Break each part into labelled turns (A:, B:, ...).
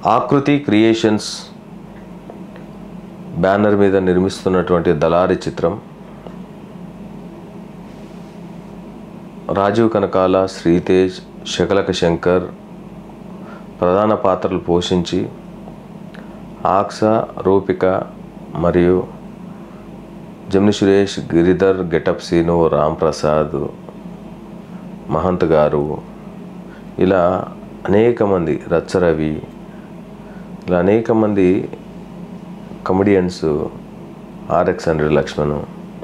A: ఆకృతి creations banner మీద నిర్మిస్తున్నటువంటి దళారి చిత్రం రాజీవ్ కనకాల శ్రీతేజ్ శకలక శంకర్ ప్రధాన పాత్రలు పోషించి ఆక్స రూపిక మరియు జమిని సురేష్ గిరిధర్ గెటప్ సీను రామ్ ప్రసాద్ మహంత్ గారు ఇలా అనేక మంది రచ్చరవి ఇలా అనేక మంది కమెడియన్స్ ఆర్ఎక్స్ హండ్రెడ్ లక్ష్మణ్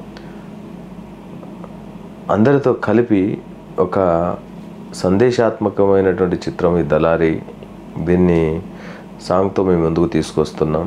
A: అందరితో కలిపి ఒక సందేశాత్మకమైనటువంటి చిత్రం ఈ దళారి దీన్ని సాంగ్తో మేము ముందుకు తీసుకొస్తున్నాం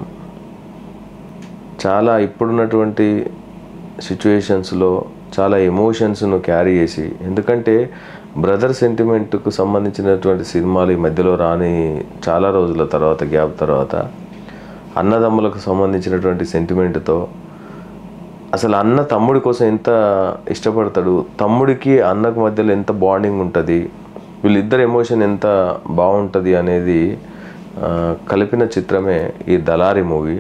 A: చాలా ఇప్పుడున్నటువంటి సిచ్యువేషన్స్లో చాలా ఎమోషన్స్ను క్యారీ చేసి ఎందుకంటే బ్రదర్ సెంటిమెంట్కు సంబంధించినటువంటి సినిమాలు ఈ మధ్యలో రాని చాలా రోజుల తర్వాత గ్యాప్ తర్వాత అన్నదమ్ములకు సంబంధించినటువంటి సెంటిమెంట్తో అసలు అన్న తమ్ముడి కోసం ఎంత ఇష్టపడతాడు తమ్ముడికి అన్నకు మధ్యలో ఎంత బాండింగ్ ఉంటుంది వీళ్ళిద్దరు ఎమోషన్ ఎంత బాగుంటుంది అనేది ఆ, కలిపిన చిత్రమే ఈ దళారి మూవీ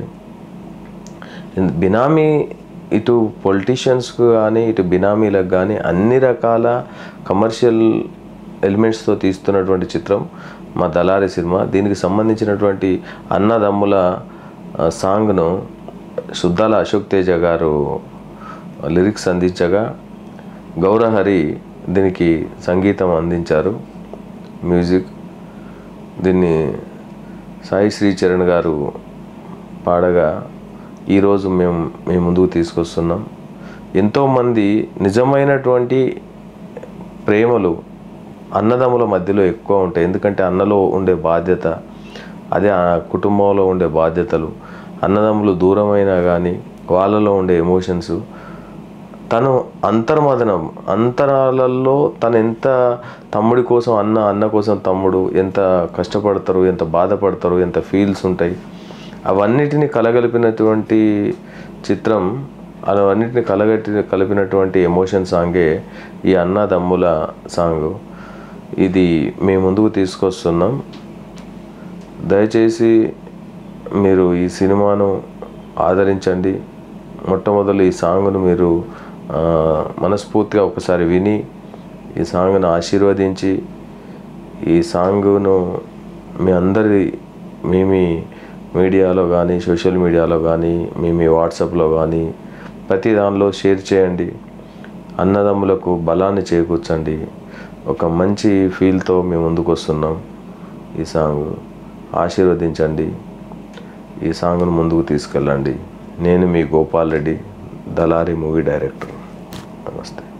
A: బినామీ ఇటు పొలిటీషియన్స్కు కానీ ఇటు బినామీలకు కానీ అన్ని రకాల కమర్షియల్ ఎలిమెంట్స్తో తీస్తున్నటువంటి చిత్రం మా దళారి సినిమా దీనికి సంబంధించినటువంటి అన్నదమ్ముల ఆ, సాంగ్ను శుద్ధాల అశోక్ తేజ గారు లిరిక్స్ అందించగా గౌరహరి దీనికి సంగీతం అందించారు మ్యూజిక్ దీన్ని సాయి శ్రీచరణ్ గారు పాడగా ఈరోజు మేము మేము ముందుకు తీసుకొస్తున్నాం ఎంతోమంది నిజమైనటువంటి ప్రేమలు అన్నదమ్ముల మధ్యలో ఎక్కువ ఉంటాయి ఎందుకంటే అన్నలో ఉండే బాధ్యత అదే ఆ కుటుంబంలో ఉండే బాధ్యతలు అన్నదమ్ములు దూరమైనా కానీ వాళ్ళలో ఉండే ఎమోషన్స్ తను అంతర్మదనం అంతరాలలో తను ఎంత తమ్ముడి కోసం అన్న అన్న కోసం తమ్ముడు ఎంత కష్టపడతారు ఎంత బాధపడతారు ఎంత ఫీల్స్ ఉంటాయి అవన్నిటిని కలగలిపినటువంటి చిత్రం అవన్నిటిని కలగట్టి కలిపినటువంటి ఎమోషన్ సాంగే ఈ అన్నదమ్ముల సాంగ్ ఇది మేము ముందుకు తీసుకొస్తున్నాం దయచేసి మీరు ఈ సినిమాను ఆదరించండి మొట్టమొదలు ఈ సాంగ్ను మీరు ఆ, మనస్ఫూర్తిగా ఒకసారి విని ఈ సాంగ్ను ఆశీర్వదించి ఈ సాంగ్ను మీ అందరి మీ మీ మీడియాలో కానీ సోషల్ మీడియాలో కానీ మీ మీ వాట్సాప్లో కానీ ప్రతి దానిలో షేర్ చేయండి అన్నదమ్ములకు బలాన్ని చేకూర్చండి ఒక మంచి ఫీల్తో మేము ముందుకు వస్తున్నాం ఈ సాంగ్ ఆశీర్వదించండి ఈ సాంగ్ను ముందుకు తీసుకెళ్ళండి నేను మీ గోపాల్ రెడ్డి దళారి మూవీ డైరెక్టర్ నమస్తే